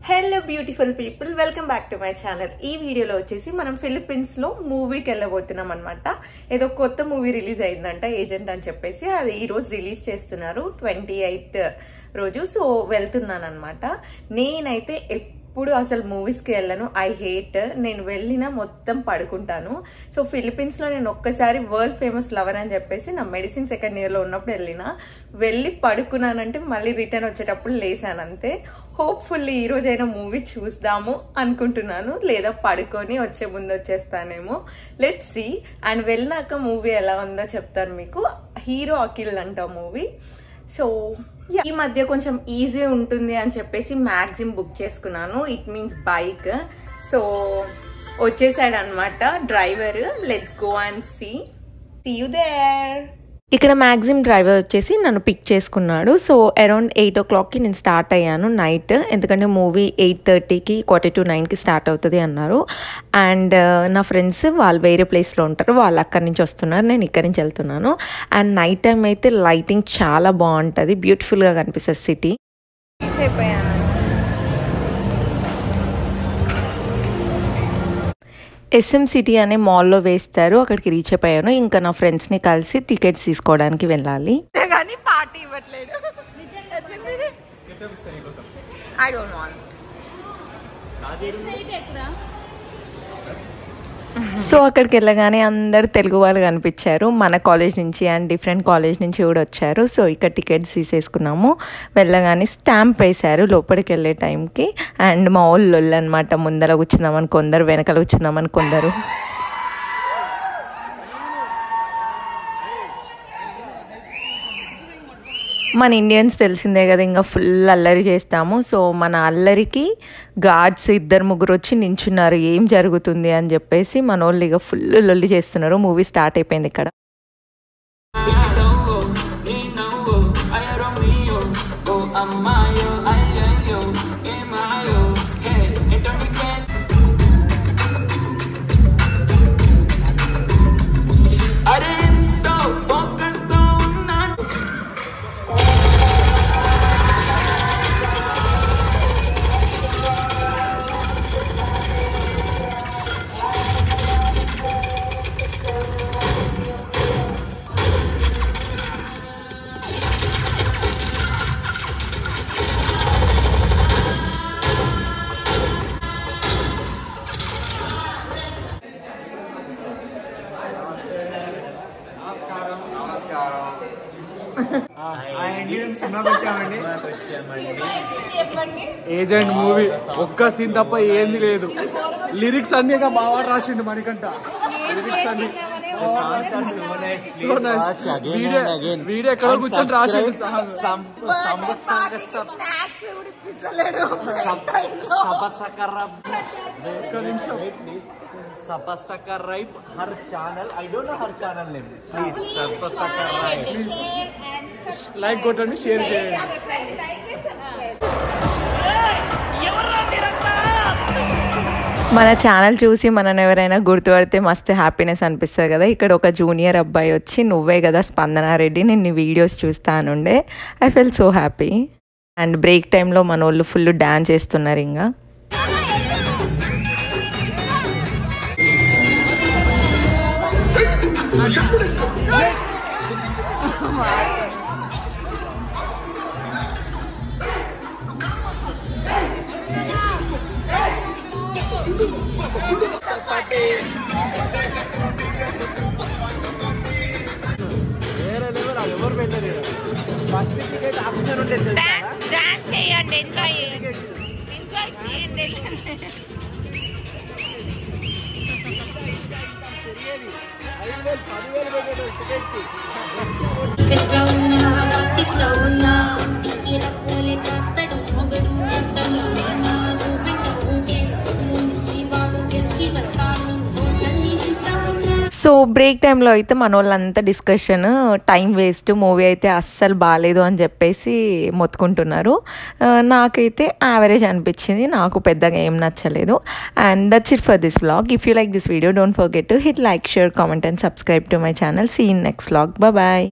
Hello beautiful people welcome back to my channel ఈ వీడియోలో వచ్చేసి మనం ఫిలిప్పీన్స్ లో మూవీకి వెళ్ళబోతున్నాం అనమాట ఏదో కొత్త మూవీ రిలీజ్ అయిందంట ఏజెంట్ అని చెప్పేసి అది ఈ రోజు రిలీజ్ చేస్తున్నారు ట్వంటీ ఎయిత్ రోజు సో వెళ్తున్నాను అనమాట నేనైతే ఎప్పుడు అసలు మూవీస్కి వెళ్ళను ఐ హేట్ నేను వెళ్ళినా మొత్తం పడుకుంటాను సో ఫిలిప్పీన్స్ లో నేను ఒక్కసారి వరల్డ్ ఫేమస్ లవర్ అని చెప్పేసి నా మెడిసిన్ సెకండ్ ఇయర్ లో ఉన్నప్పుడు వెళ్ళిన వెళ్ళి పడుకున్నానంటే మళ్ళీ రిటర్న్ వచ్చేటప్పుడు లేసాను అంతే హోప్ఫుల్లీ ఈ రోజైనా మూవీ చూద్దాము అనుకుంటున్నాను లేదా పడుకొని వచ్చే ముందు వచ్చేస్తానేమో లెట్ సి అండ్ వెళ్ళినాక మూవీ ఎలా ఉందో చెప్తాను మీకు హీరో అఖిల్ అంట మూవీ సో ఈ మధ్య కొంచెం ఈజీ ఉంటుంది అని చెప్పేసి మ్యాక్సిమ్ బుక్ చేసుకున్నాను ఇట్ మీన్స్ బైక్ సో వచ్చేసాడు అనమాట driver let's go and see see you there ఇక్కడ మ్యాక్సిమ్ డ్రైవర్ వచ్చేసి నన్ను పిక్ చేసుకున్నాడు సో అరౌండ్ ఎయిట్ ఓ క్లాక్కి నేను స్టార్ట్ అయ్యాను నైట్ ఎందుకంటే మూవీ ఎయిట్ థర్టీకి క్వార్టర్ టు నైన్కి స్టార్ట్ అవుతుంది అన్నారు అండ్ నా ఫ్రెండ్స్ వాళ్ళు వేరే ప్లేస్లో ఉంటారు వాళ్ళు అక్కడి నుంచి వస్తున్నారు నేను ఇక్కడి నుంచి వెళ్తున్నాను అండ్ నైట్ టైం అయితే లైటింగ్ చాలా బాగుంటుంది బ్యూటిఫుల్గా కనిపిస్తుంది సిటీ అయిపోయాను ఎస్ఎం సిటీ అనే మాల్లో వేస్తారు అక్కడికి రీచ్ అయిపోయాను ఇంకా నా ఫ్రెండ్స్ని కలిసి టికెట్స్ తీసుకోవడానికి వెళ్ళాలి కానీ పార్టీ ఇవ్వట్లేడు ఐ డోంట్ వాంట్ సో అక్కడికి వెళ్ళగానే అందరు తెలుగు వాళ్ళు కనిపించారు మన కాలేజ్ నుంచి అండ్ డిఫరెంట్ కాలేజ్ నుంచి కూడా వచ్చారు సో ఇక్కడ టికెట్స్ తీసేసుకున్నాము వెళ్ళగానే స్టాంప్ వేశారు లోపలికి వెళ్ళే టైంకి అండ్ మా వాళ్ళు అనమాట ముందర కూర్చుందామని కొందరు వెనకాల కూర్చుందామని కొందరు మన ఇండియన్స్ తెలిసిందే కదా ఇంకా ఫుల్ అల్లరి చేస్తాము సో మన అల్లరికి గార్డ్స్ ఇద్దరు ముగ్గురు వచ్చి నించున్నారు ఏం జరుగుతుంది అని చెప్పేసి మన వాళ్ళు ఇక ఫుల్ లొల్లి చేస్తున్నారు మూవీ స్టార్ట్ అయిపోయింది ఇక్కడ ఏజెంట్ మూవీ ఒక్క సీన్ తప్ప ఏంది లేదు లిరిక్స్ అన్ని ఇక బాగా రాసిండు మణికంట లిరిక్స్ అన్ని సో నైస్ వీడియో వీడియో ఎక్కడో కూర్చొని రాసిండు సాంగ్ ఒక్క నిమిషం Subscribe her channel. I don't know her channel name. Please subscribe. Like కొట్టండి షేర్ చేయండి మన ఛానల్ చూసి మనని ఎవరైనా గుర్తుపడితే మస్తు హ్యాపీనెస్ అనిపిస్తుంది కదా ఇక్కడ ఒక జూనియర్ అబ్బాయి వచ్చి నువ్వే కదా స్పందనారెడ్డి నేను నీ వీడియోస్ చూస్తానుండే I feel so happy and break టైంలో మన వాళ్ళు ఫుల్ డ్యాన్స్ చేస్తున్నారు ఇంకా వేరే లెవెల్ అది ఎవరు పెట్టలేదు ఫస్ట్ టికెట్ ఆప్షన్ ఉండేది తెలుసా? డాన్స్ డాన్స్ చేయండి ఎంజాయ్ చేయండి ఎంజాయ్ చేయండి ఐదు వేలు పదివేలు పెట్టేది టికెట్కి ఎట్లా ఉన్నా ఇట్లా ఉన్నా ఇంటికి రప్పోలే కాస్తడు మొగడు ఎంతలో నాకు వెంట ఉంటే నుంచి వాడు గెలిచి వస్తాడు ఓసల్ని చూస్తా ఉన్నా సో బ్రేక్ టైంలో అయితే మన వాళ్ళంతా డిస్కషన్ టైం వేస్ట్ మూవీ అయితే అస్సలు బాగాలేదు అని చెప్పేసి మొత్తుకుంటున్నారు ఆ, నాకైతే యావరేజ్ అనిపించింది నాకు పెద్దగా ఏం నచ్చలేదు and that's it for this blog if you like this video don't forget to hit like share comment and subscribe to my channel see in next blog bye